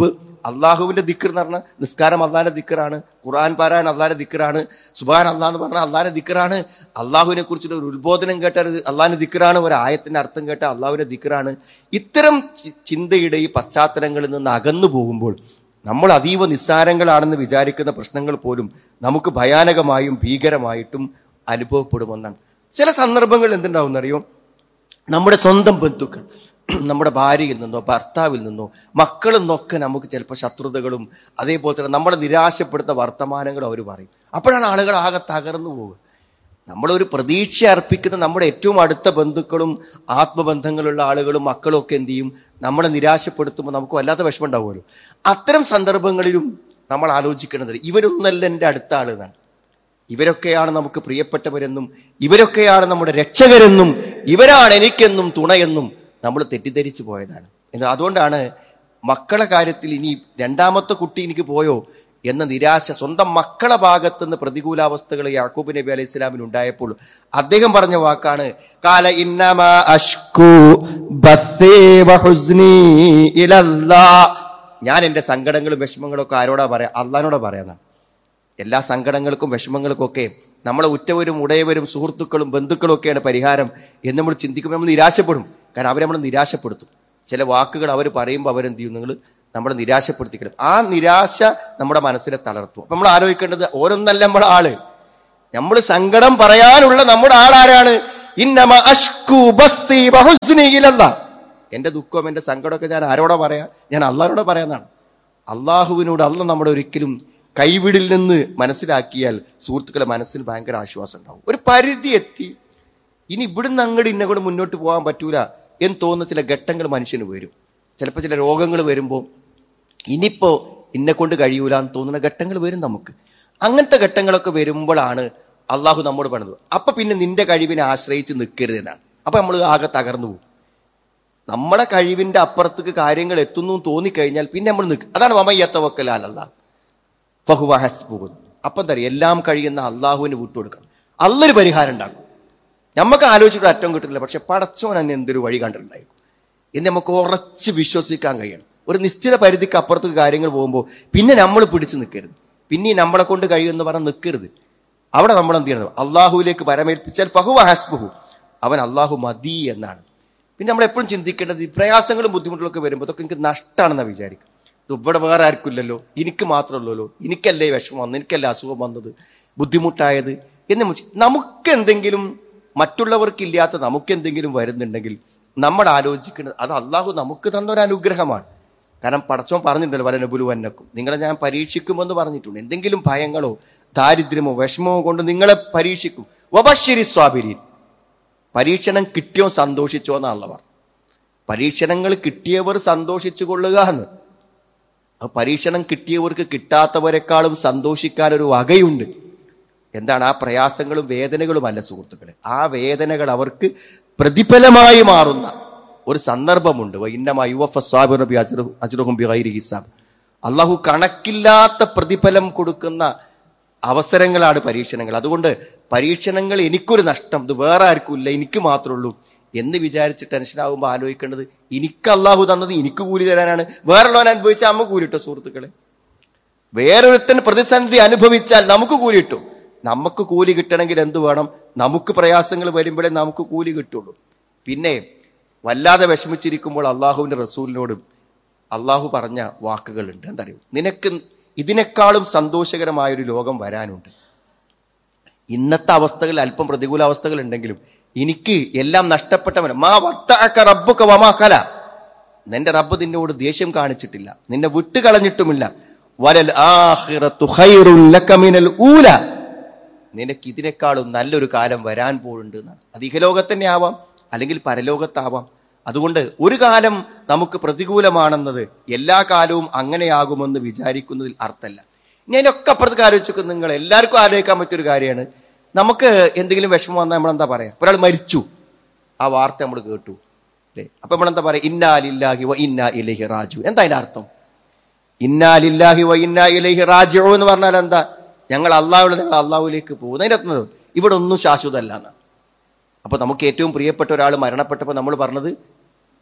അള്ളാഹുവിന്റെ ദിക്കർ എന്ന് പറഞ്ഞാൽ നിസ്കാരം അള്ളാഹിന്റെ ദിക്കറാണ് ഖുർആൻ പാരായൺ അള്ളാഹിന്റെ ദിക്കറാണ് സുബാൻ അള്ളാഹ് എന്ന് പറഞ്ഞാൽ അള്ളാഹിന്റെ ദിക്കറാണ് അള്ളാഹുവിനെ കുറിച്ചുള്ള ഒരു ഉത്ബോധനം കേട്ട അള്ളാഹിന്റെ ദിക്കറാണ് ഒരു ആയത്തിന്റെ അർത്ഥം കേട്ട അള്ളാഹുവിന്റെ ദിക്കറാണ് ഇത്തരം ചി- ചിന്തയുടെ ഈ പശ്ചാത്തലങ്ങളിൽ നിന്ന് അകന്നു പോകുമ്പോൾ നമ്മൾ അതീവ നിസ്സാരങ്ങളാണെന്ന് വിചാരിക്കുന്ന പ്രശ്നങ്ങൾ പോലും നമുക്ക് ഭയാനകമായും ഭീകരമായിട്ടും അനുഭവപ്പെടുമെന്നാണ് ചില സന്ദർഭങ്ങളിൽ എന്തുണ്ടാവും അറിയോ നമ്മുടെ സ്വന്തം ബന്ധുക്കൾ നമ്മുടെ ഭാര്യയിൽ നിന്നോ ഭർത്താവിൽ നിന്നോ മക്കളിൽ നിന്നൊക്കെ നമുക്ക് ചിലപ്പോൾ ശത്രുതകളും അതേപോലെ തന്നെ നമ്മളെ നിരാശപ്പെടുത്തുന്ന വർത്തമാനങ്ങളും അവർ പറയും അപ്പോഴാണ് ആളുകൾ ആകെ തകർന്നു പോകുക നമ്മളൊരു പ്രതീക്ഷ അർപ്പിക്കുന്ന നമ്മുടെ ഏറ്റവും അടുത്ത ബന്ധുക്കളും ആത്മബന്ധങ്ങളുള്ള ആളുകളും മക്കളും ഒക്കെ എന്ത് ചെയ്യും നമ്മളെ നിരാശപ്പെടുത്തുമ്പോൾ നമുക്ക് വല്ലാത്ത വിഷമം ഉണ്ടാവുമല്ലോ അത്തരം സന്ദർഭങ്ങളിലും നമ്മൾ ആലോചിക്കേണ്ടത് ഇവരൊന്നല്ല എൻ്റെ അടുത്ത ആളെന്നാണ് ഇവരൊക്കെയാണ് നമുക്ക് പ്രിയപ്പെട്ടവരെന്നും ഇവരൊക്കെയാണ് നമ്മുടെ രക്ഷകരെന്നും ഇവരാണ് എനിക്കെന്നും തുണയെന്നും നമ്മൾ തെറ്റിദ്ധരിച്ചു പോയതാണ് എന്ന് അതുകൊണ്ടാണ് മക്കളെ കാര്യത്തിൽ ഇനി രണ്ടാമത്തെ കുട്ടി എനിക്ക് പോയോ എന്ന നിരാശ സ്വന്തം മക്കളെ ഭാഗത്തുനിന്ന് പ്രതികൂലാവസ്ഥകൾ യാക്കൂബ് നബി അലൈഹി ഇസ്ലാമിന് ഉണ്ടായപ്പോൾ അദ്ദേഹം പറഞ്ഞ വാക്കാണ് കാല ഇന്നമ അഷ്കു ബസ്സീ വഹുസ്നീ ഇലല്ലാ. ഞാൻ എന്റെ സങ്കടങ്ങളും വിഷമങ്ങളും ഒക്കെ ആരോടാ പറയാ അള്ളഹാനോടാ പറയാന്നാണ് എല്ലാ സങ്കടങ്ങൾക്കും വിഷമങ്ങൾക്കും ഒക്കെ നമ്മളെ ഉറ്റവരും ഉടയവരും സുഹൃത്തുക്കളും ബന്ധുക്കളും ഒക്കെയാണ് പരിഹാരം എന്ന് നമ്മൾ ചിന്തിക്കുമ്പോൾ നമ്മൾ നിരാശപ്പെടും കാരണം അവരെ നമ്മൾ നിരാശപ്പെടുത്തും ചില വാക്കുകൾ അവർ പറയുമ്പോൾ അവരെന്ത് ചെയ്യും നിങ്ങൾ നമ്മളെ നിരാശപ്പെടുത്തിക്കിടും ആ നിരാശ നമ്മുടെ മനസ്സിനെ തളർത്തും അപ്പൊ നമ്മൾ ആലോചിക്കേണ്ടത് ഓരോന്നല്ല നമ്മളെ ആള് നമ്മൾ സങ്കടം പറയാനുള്ള നമ്മുടെ ആളാരാണ് ഇന്നമ അഷ്കു ബസ്തി വഹുസ്നി ഇലല്ലാ. എന്റെ ദുഃഖം എന്റെ സങ്കടമൊക്കെ ഞാൻ ആരോടാ പറയാ ഞാൻ അള്ളാഹോടെ പറയാന്നാണ് അള്ളാഹുവിനോട് അല്ല നമ്മുടെ ഒരിക്കലും കൈവിടിൽ നിന്ന് മനസ്സിലാക്കിയാൽ സുഹൃത്തുക്കളെ മനസ്സിന് ഭയങ്കര ആശ്വാസം ഉണ്ടാവും ഒരു പരിധി എത്തി ഇനി ഇവിടുന്ന് അങ്ങോട്ട് ഇന്നെ കൂടെ മുന്നോട്ട് പോകാൻ പറ്റൂല എന്ന് തോന്നുന്ന ചില ഘട്ടങ്ങൾ മനുഷ്യന് വരും ചിലപ്പോൾ ചില രോഗങ്ങൾ വരുമ്പോൾ ഇനിയിപ്പോ ഇന്നെ കൊണ്ട് കഴിയൂല എന്ന് തോന്നുന്ന ഘട്ടങ്ങൾ വരും നമുക്ക് അങ്ങനത്തെ ഘട്ടങ്ങളൊക്കെ വരുമ്പോഴാണ് അള്ളാഹു നമ്മോട് പറഞ്ഞത് അപ്പൊ പിന്നെ നിന്റെ കഴിവിനെ ആശ്രയിച്ച് നിൽക്കരുത് എന്നാണ് അപ്പൊ നമ്മൾ ആകെ തകർന്നു പോകും നമ്മളെ കഴിവിന്റെ അപ്പുറത്തേക്ക് കാര്യങ്ങൾ എത്തുന്നു എന്ന് തോന്നിക്കഴിഞ്ഞാൽ പിന്നെ നമ്മൾ നിൽക്കും അതാണ് മമയ്യത്തവക്കലാലല്ല ഫഹുവ ഹസ്ബുഹു അപ്പം എന്താ പറയുക എല്ലാം കഴിയുന്ന അള്ളാഹുവിന് വിട്ടുകൊടുക്കണം അല്ലൊരു പരിഹാരം ഉണ്ടാക്കും നമുക്ക് ആലോചിച്ചിട്ട് അറ്റം കിട്ടില്ല പക്ഷെ പടച്ചോൻ തന്നെ എന്തൊരു വഴി കണ്ടിട്ടുണ്ടായിരിക്കും എന്ന് നമുക്ക് ഉറച്ച് വിശ്വസിക്കാൻ കഴിയണം ഒരു നിശ്ചിത പരിധിക്ക് അപ്പുറത്തേക്ക് കാര്യങ്ങൾ പോകുമ്പോൾ പിന്നെ നമ്മൾ പിടിച്ചു നിൽക്കരുത് പിന്നെ ഈ നമ്മളെ കൊണ്ട് കഴിയുമെന്ന് പറഞ്ഞ് നിൽക്കരുത് അവിടെ നമ്മൾ എന്ത് ചെയ്യണം അള്ളാഹുവിലേക്ക് വരമേൽപ്പിച്ചാൽ ഫഹുവ ഹസ്ബുഹു അവൻ അള്ളാഹു മതി എന്നാണ് പിന്നെ നമ്മൾ എപ്പോഴും ചിന്തിക്കേണ്ടത് ഈ പ്രയാസങ്ങളും ബുദ്ധിമുട്ടുകളൊക്കെ വരുമ്പോൾ അതൊക്കെ എനിക്ക് നഷ്ടമാണെന്നാണ് വിചാരിക്കും ഇത് ഇവിടെ വേറെ ആർക്കും ഇല്ലല്ലോ എനിക്ക് മാത്രമല്ലല്ലോ എനിക്കല്ലേ ഈ വിഷമം വന്നത് എനിക്കല്ലേ അസുഖം വന്നത് ബുദ്ധിമുട്ടായത് എന്ന് നമ്മൾ ചി- നമുക്ക് എന്തെങ്കിലും മറ്റുള്ളവർക്കില്ലാത്ത നമുക്ക് എന്തെങ്കിലും വരുന്നുണ്ടെങ്കിൽ നമ്മൾ ആലോചിക്കുന്നത് അത് അള്ളാഹു നമുക്ക് തന്ന ഒരു അനുഗ്രഹമാണ് കാരണം പടച്ചോൻ പറഞ്ഞിട്ടുണ്ടല്ലോ വല നബുലു വന്നക്കും നിങ്ങളെ ഞാൻ പരീക്ഷിക്കുമെന്ന് പറഞ്ഞിട്ടുണ്ട് എന്തെങ്കിലും ഭയങ്ങളോ ദാരിദ്ര്യമോ വിഷമമോ കൊണ്ട് നിങ്ങളെ പരീക്ഷിക്കും വബശ്ശിരി സ്വാബിരീൻ പരീക്ഷണം കിട്ടിയോ സന്തോഷിച്ചോ എന്നുള്ള പറഞ്ഞു പരീക്ഷണങ്ങൾ കിട്ടിയവർ സന്തോഷിച്ചു കൊള്ളുക എന്ന് ആ പരീക്ഷണം കിട്ടിയവർക്ക് കിട്ടാത്തവരെക്കാളും സന്തോഷിക്കാൻ ഒരു വകയുണ്ട് എന്താണ് ആ പ്രയാസങ്ങളും വേദനകളും അല്ല സുഹൃത്തുക്കളെ ആ വേദനകൾ അവർക്ക് പ്രതിഫലമായി മാറുന്ന ഒരു സന്ദർഭമുണ്ട് ഹിസാബ് അള്ളാഹു കണക്കില്ലാത്ത പ്രതിഫലം കൊടുക്കുന്ന അവസരങ്ങളാണ് പരീക്ഷണങ്ങൾ അതുകൊണ്ട് പരീക്ഷണങ്ങൾ എനിക്കൊരു നഷ്ടം ഇത് വേറെ ആർക്കും ഇല്ല എനിക്ക് മാത്രമേ ഉള്ളൂ എന്ന് വിചാരിച്ച് ടെൻഷൻ ആകുമ്പോൾ ആലോചിക്കേണ്ടത് എനിക്ക് അള്ളാഹു തന്നത് എനിക്ക് കൂലി തരാനാണ് വേറുള്ളവൻ അനുഭവിച്ചാൽ അമ്മ കൂലിട്ടോ സുഹൃത്തുക്കളെ വേറൊരുത്തൻ പ്രതിസന്ധി അനുഭവിച്ചാൽ നമുക്ക് കൂലി കിട്ടും നമുക്ക് കൂലി കിട്ടണമെങ്കിൽ എന്ത് വേണം നമുക്ക് പ്രയാസങ്ങൾ വരുമ്പോഴേ നമുക്ക് കൂലി കിട്ടുള്ളൂ പിന്നെ വല്ലാതെ വിഷമിച്ചിരിക്കുമ്പോൾ അള്ളാഹുവിന്റെ റസൂലിനോട് അള്ളാഹു പറഞ്ഞ വാക്കുകളുണ്ട് എന്തറിയോ നിനക്ക് ഇതിനേക്കാളും സന്തോഷകരമായ ഒരു ലോകം വരാനുണ്ട് ഇന്നത്തെ അവസ്ഥകളിൽ അല്പം പ്രതികൂല അവസ്ഥകൾ ഉണ്ടെങ്കിലും എനിക്ക് എല്ലാം നഷ്ടപ്പെട്ടവൻ മാ വത്തഅക റബ്ബുക വമാ കല നിന്റെ റബ്ബ് നിന്നോട് ദേഷ്യം കാണിച്ചിട്ടില്ല നിന്നെ വിട്ടുകളഞ്ഞിട്ടുമില്ല വലൽ ആഖിറത്തു ഖൈറുൽ ലക മിനൽ ഊല നിനക്ക് ഇതിനേക്കാളും നല്ലൊരു കാലം വരാൻ പോകുന്നുണ്ട് എന്നാണ് അത് ഇഹലോകത്ത് തന്നെ ആവാം അല്ലെങ്കിൽ പരലോകത്താവാം അതുകൊണ്ട് ഒരു കാലം നമുക്ക് പ്രതികൂലമാണെന്നത് എല്ലാ കാലവും അങ്ങനെയാകുമെന്ന് വിചാരിക്കുന്നതിൽ അർത്ഥമല്ല ഇനി അതിനൊക്കെ അപ്പുറത്തേക്ക് ആലോചിക്കും നിങ്ങൾ എല്ലാവർക്കും ആലോചിക്കാൻ പറ്റിയൊരു കാര്യമാണ് നമുക്ക് എന്തെങ്കിലും വിഷമം വന്നാൽ നമ്മൾ എന്താ പറയാ ഒരാൾ മരിച്ചു ആ വാർത്ത നമ്മൾ കേട്ടു അല്ലേ അപ്പൊ നമ്മൾ എന്താ പറയാ ഇന്നാലില്ലാഹി വ ഇന്നാ ഇലൈഹി റാജു എന്താ അതിന്റെ അർത്ഥം ഇന്നാലില്ലാഹി വ ഇന്നാ ഇലൈഹി റാജു എന്ന് പറഞ്ഞാൽ എന്താ ഞങ്ങൾ അള്ളാഹുള്ള ഞങ്ങൾ അള്ളാഹുലേക്ക് പോകും അതിന്റെ അർത്ഥം ഇവിടെ ഒന്നും ശാശ്വതമല്ല എന്നാണ് അപ്പൊ നമുക്ക് ഏറ്റവും പ്രിയപ്പെട്ട ഒരാൾ മരണപ്പെട്ടപ്പോൾ നമ്മൾ പറഞ്ഞത്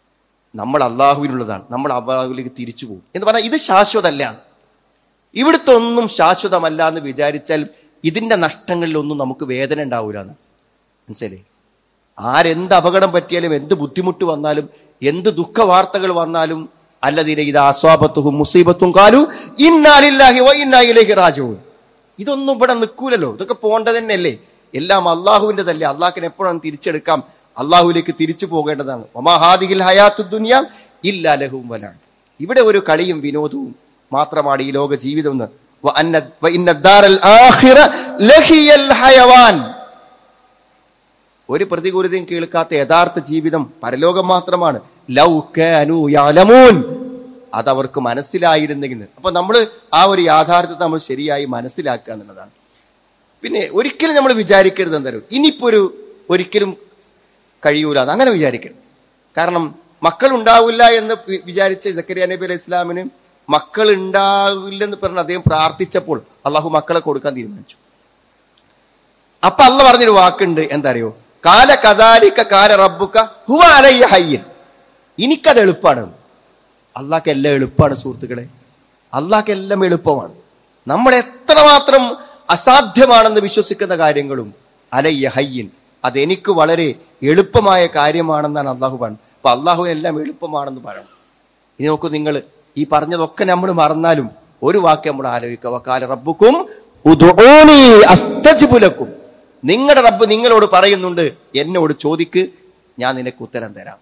നമ്മൾ അള്ളാഹുവിനുള്ളതാണ് നമ്മൾ അള്ളാഹുവിലേക്ക് തിരിച്ചു പോകും എന്ന് പറഞ്ഞാൽ ഇത് ശാശ്വതമല്ല ഇവിടുത്തെ ഒന്നും ശാശ്വതമല്ല എന്ന് വിചാരിച്ചാൽ ഇതിന്റെ നഷ്ടങ്ങളിലൊന്നും നമുക്ക് വേദന ഉണ്ടാവൂല എന്ന് മനസ്സിലേ ആരെന്ത് അപകടം പറ്റിയാലും എന്ത് ബുദ്ധിമുട്ട് വന്നാലും എന്ത് ദുഃഖ വാർത്തകൾ വന്നാലും അല്ലതിനെ ഇത് ആസ്വാപത്തും മുസീബത്തും കാലു ഇന്നാലില്ലാഹി വ ഇന്നായിലേക്ക് രാജവും ഇതൊന്നും ഇവിടെ നിൽക്കൂലല്ലോ ഇതൊക്കെ പോകേണ്ടത് തന്നെയല്ലേ എല്ലാം അള്ളാഹുവിൻ്റെതല്ലേ അള്ളാഹിനെ എപ്പോഴും തിരിച്ചെടുക്കാം അള്ളാഹുവിലേക്ക് തിരിച്ചു പോകേണ്ടതാണ് ഒമാഹാദിഹിൽ ഹയാത്തു ദുനിയ ഇല്ലാ ലഹും വലാണ് ഇവിടെ ഒരു കളിയും വിനോദവും മാത്രമാണ് ഈ ലോക ജീവിതം എന്ന് വ അന്ന- വ ഇന്ന ദാറൽ ആഖിറ ലഹിയൽ ഹയവാൻ ഒരു പ്രതികൂലതയും കേൾക്കാത്ത യഥാർത്ഥ ജീവിതം പരലോകം മാത്രമാണ് ലൗ കാനു യഅലമൂൻ അതവർക്ക് മനസ്സിലായിരുന്നെങ്കിൽ അപ്പൊ നമ്മൾ ആ ഒരു യാഥാർത്ഥ്യത്തെ നമ്മൾ ശരിയായി മനസ്സിലാക്കുക എന്നുള്ളതാണ് പിന്നെ ഒരിക്കലും നമ്മൾ വിചാരിക്കരുത് എന്തായാലും ഇനിയിപ്പോ ഒരു ഒരിക്കലും കഴിയൂല എന്ന് അങ്ങനെ വിചാരിക്കരുത് കാരണം മക്കൾ ഉണ്ടാവില്ല എന്ന് വി- വിചാരിച്ച സക്കരിയ നബി അലൈഹി ഇസ്ലാമിന് മക്കൾ ഉണ്ടാവില്ലെന്ന് പറഞ്ഞ് അദ്ദേഹം പ്രാർത്ഥിച്ചപ്പോൾ അള്ളാഹു മക്കളെ കൊടുക്കാൻ തീരുമാനിച്ചു അപ്പൊ അള്ള പറഞ്ഞൊരു വാക്കുണ്ട് എന്താ അറിയോ കാല കദാലിക്ക കാല റബ്ബുക്ക ഹുവ അലയ്യ ഹയ്യൻ എനിക്കത് എളുപ്പമാണ് അള്ളാഹ്ക്ക് എല്ലാം എളുപ്പമാണ് സുഹൃത്തുക്കളെ അള്ളാഹ്ക്ക് എല്ലാം എളുപ്പമാണ് നമ്മൾ എത്രമാത്രം അസാധ്യമാണെന്ന് വിശ്വസിക്കുന്ന കാര്യങ്ങളും അലയ്യ ഹയ്യൻ അത് എനിക്ക് വളരെ എളുപ്പമായ കാര്യമാണെന്നാണ് അള്ളാഹു പറയുന്നത് അപ്പൊ അള്ളാഹു എല്ലാം എളുപ്പമാണെന്ന് പറയണം ഇനി നോക്കൂ നിങ്ങൾ ഈ പറഞ്ഞതൊക്കെ നമ്മൾ മറന്നാലും ഒരു വാക്ക് നമ്മൾ ആലോചിക്കുക വക്കാല റബ്ബുക്കും ഉദ്ഊനി അസ്തജിബു ലക്കും നിങ്ങളുടെ റബ്ബ് നിങ്ങളോട് പറയുന്നുണ്ട് എന്നോട് ചോദിക്ക് ഞാൻ നിനക്ക് ഉത്തരം തരാം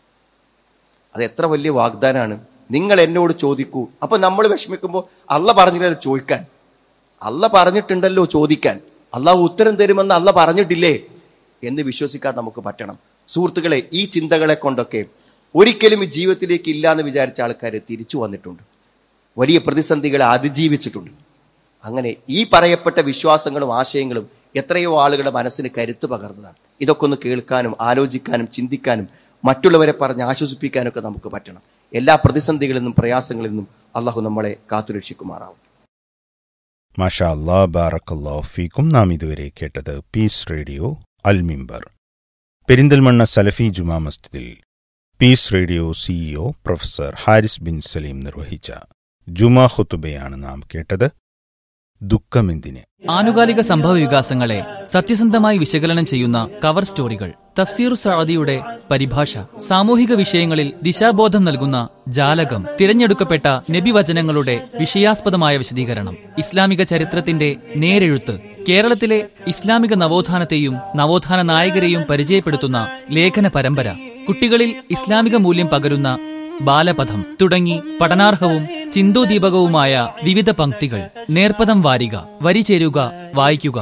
അത് എത്ര വലിയ വാഗ്ദാനാണ് നിങ്ങൾ എന്നോട് ചോദിക്കൂ അപ്പൊ നമ്മൾ വിഷമിക്കുമ്പോൾ അല്ല പറഞ്ഞില്ലല്ലോ ചോദിക്കാൻ അല്ല പറഞ്ഞിട്ടുണ്ടല്ലോ ചോദിക്കാൻ അള്ളാഹു ഉത്തരം തരുമെന്ന് അല്ല പറഞ്ഞിട്ടില്ലേ എന്ന് വിശ്വസിക്കാൻ നമുക്ക് പറ്റണം സുഹൃത്തുക്കളെ ഈ ചിന്തകളെ കൊണ്ടൊക്കെ ഒരിക്കലും ഈ ജീവിതത്തിലേക്ക് ഇല്ല എന്ന് വിചാരിച്ച ആൾക്കാർ തിരിച്ചു വന്നിട്ടുണ്ട് വലിയ പ്രതിസന്ധികളെ അതിജീവിച്ചിട്ടുണ്ട് അങ്ങനെ ഈ പറയപ്പെട്ട വിശ്വാസങ്ങളും ആശയങ്ങളും എത്രയോ ആളുകളുടെ മനസ്സിന് കരുത്ത് പകർന്നതാണ് ഇതൊക്കെ ഒന്ന് കേൾക്കാനും ആലോചിക്കാനും ചിന്തിക്കാനും മറ്റുള്ളവരെ പറഞ്ഞ് ആശ്വസിപ്പിക്കാനും ഒക്കെ നമുക്ക് പറ്റണം എല്ലാ പ്രതിസന്ധികളിൽ നിന്നും പ്രയാസങ്ങളിൽ നിന്നും അള്ളാഹു നമ്മളെ കാത്തുരക്ഷിക്കുമാറാവും മാഷാ അല്ലാ ബാറക്കല്ലാ ഫീക്കും നാം ഇതുവരെ കേട്ടത് പീസ് റേഡിയോ അൽ മിമ്പർ പെരിന്തൽമണ്ണ സലഫി ജുമാ മസ്ജിദിൽ peace radio CEO professor Haris bin Salim നിർവഹിച്ച ജുമാ ഖുത്തുബയാണ് നാം കേട്ടത് ദുഃഖമെന്തിന് ആനുകാലിക സംഭവ വികാസങ്ങളെ സത്യസന്ധമായി വിശകലനം ചെയ്യുന്ന കവർ സ്റ്റോറികൾ തഫ്സീർ സഅദിയുടെ പരിഭാഷ സാമൂഹിക വിഷയങ്ങളിൽ ദിശാബോധം നൽകുന്ന ജാലകം തിരഞ്ഞെടുക്കപ്പെട്ട നബിവചനങ്ങളുടെ വിഷയാസ്പദമായ വിശദീകരണം ഇസ്ലാമിക ചരിത്രത്തിന്റെ നേരെഴുത്ത് കേരളത്തിലെ ഇസ്ലാമിക നവോത്ഥാനത്തെയും നവോത്ഥാന നായകരെയും പരിചയപ്പെടുത്തുന്ന ലേഖന പരമ്പര കുട്ടികളിൽ ഇസ്ലാമിക മൂല്യം പകരുന്ന ബാലപഥം തുടങ്ങി പഠനാർഹവും ചിന്തോദീപകവുമായ വിവിധ പംക്തികൾ നേർപ്പദം വാരിക വരി ചേരുക വായിക്കുക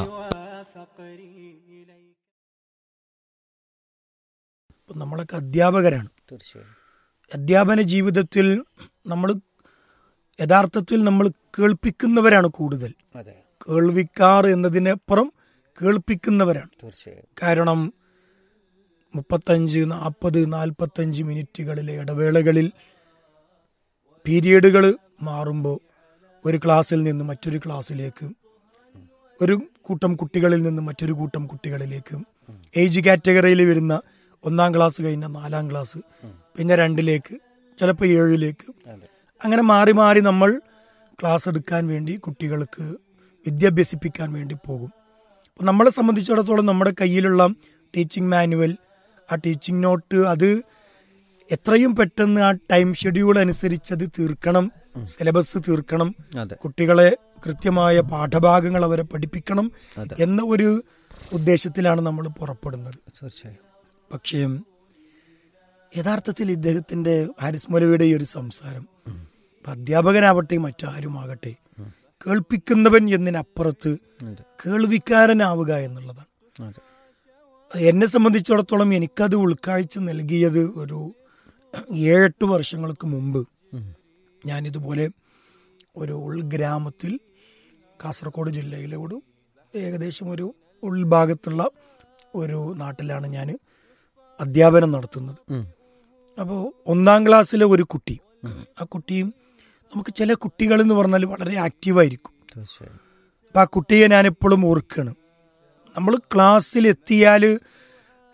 ഇപ്പം നമ്മളൊക്കെ അധ്യാപകരാണ് തീർച്ചയായും അധ്യാപന ജീവിതത്തിൽ നമ്മൾ യഥാർത്ഥത്തിൽ നമ്മൾ കേൾപ്പിക്കുന്നവരാണ് കൂടുതൽ അതെ കേൾവിക്കാർ എന്നതിനപ്പുറം കേൾപ്പിക്കുന്നവരാണ് തീർച്ചയായും കാരണം മുപ്പത്തഞ്ച് നാൽപ്പത് നാൽപ്പത്തഞ്ച് മിനിറ്റുകളിലെ ഇടവേളകളിൽ പീരിയഡുകൾ മാറുമ്പോൾ ഒരു ക്ലാസ്സിൽ നിന്ന് മറ്റൊരു ക്ലാസ്സിലേക്ക് ഒരു കൂട്ടം കുട്ടികളിൽ നിന്ന് മറ്റൊരു കൂട്ടം കുട്ടികളിലേക്ക് ഏജ് കാറ്റഗറിയിൽ വരുന്ന ഒന്നാം ക്ലാസ് കഴിഞ്ഞ നാലാം ക്ലാസ് പിന്നെ രണ്ടിലേക്ക് ചിലപ്പോൾ ഏഴിലേക്ക് അതെ അങ്ങനെ മാറി മാറി നമ്മൾ ക്ലാസ് എടുക്കാൻ വേണ്ടി കുട്ടികൾക്ക് വിദ്യാഭ്യസിപ്പിക്കാൻ വേണ്ടി പോകും അപ്പോൾ നമ്മളെ സംബന്ധിച്ചിടത്തോളം നമ്മുടെ കയ്യിലുള്ള ടീച്ചിങ് മാനുവൽ ആ ടീച്ചിങ് നോട്ട് അത് എത്രയും പെട്ടെന്ന് ആ ടൈം ഷെഡ്യൂൾ അനുസരിച്ച് അത് തീർക്കണം സിലബസ് തീർക്കണം അതെ കുട്ടികളെ കൃത്യമായ പാഠഭാഗങ്ങൾ അവരെ പഠിപ്പിക്കണം അതെ. എന്ന ഒരു ഉദ്ദേശത്തിലാണ് നമ്മൾ പുറപ്പെടുന്നത് തീർച്ചയായും പക്ഷേ യഥാർത്ഥത്തിൽ ഇദ്ദേഹത്തിന്റെ ഹാരിസ് മൊലവിയുടെ ഈ ഒരു സംസാരം ഇപ്പൊ അധ്യാപകനാവട്ടെ മറ്റാരുമാകട്ടെ കേൾപ്പിക്കുന്നവൻ എന്നതിനപ്പുറത്ത് അതെ കേൾവിക്കാരനാവുക എന്നുള്ളതാണ് അതെ എന്നെ സംബന്ധിച്ചിടത്തോളം എനിക്കത് ഉൾക്കാഴ്ച നൽകിയത് ഒരു ഏഴെട്ട് വർഷങ്ങൾക്ക് മുമ്പ് ഞാനിതുപോലെ ഒരു ഉൾഗ്രാമത്തിൽ കാസർഗോഡ് ജില്ലയിലെ ഒരു ഏകദേശം ഒരു ഉൾഭാഗത്തുള്ള ഒരു നാട്ടിലാണ് ഞാൻ അധ്യാപനം നടത്തുന്നത് ഉം. അപ്പോൾ ഒന്നാം ക്ലാസ്സിലെ ഒരു കുട്ടി ആ കുട്ടിയും നമുക്ക് ചില കുട്ടികൾ എന്ന് പറഞ്ഞാൽ വളരെ ആക്റ്റീവായിരിക്കും തീർച്ചയായും അപ്പം ആ കുട്ടിയെ ഞാനെപ്പോഴും ഓർക്കുകയാണ് നമ്മൾ ക്ലാസ്സിൽ എത്തിയാൽ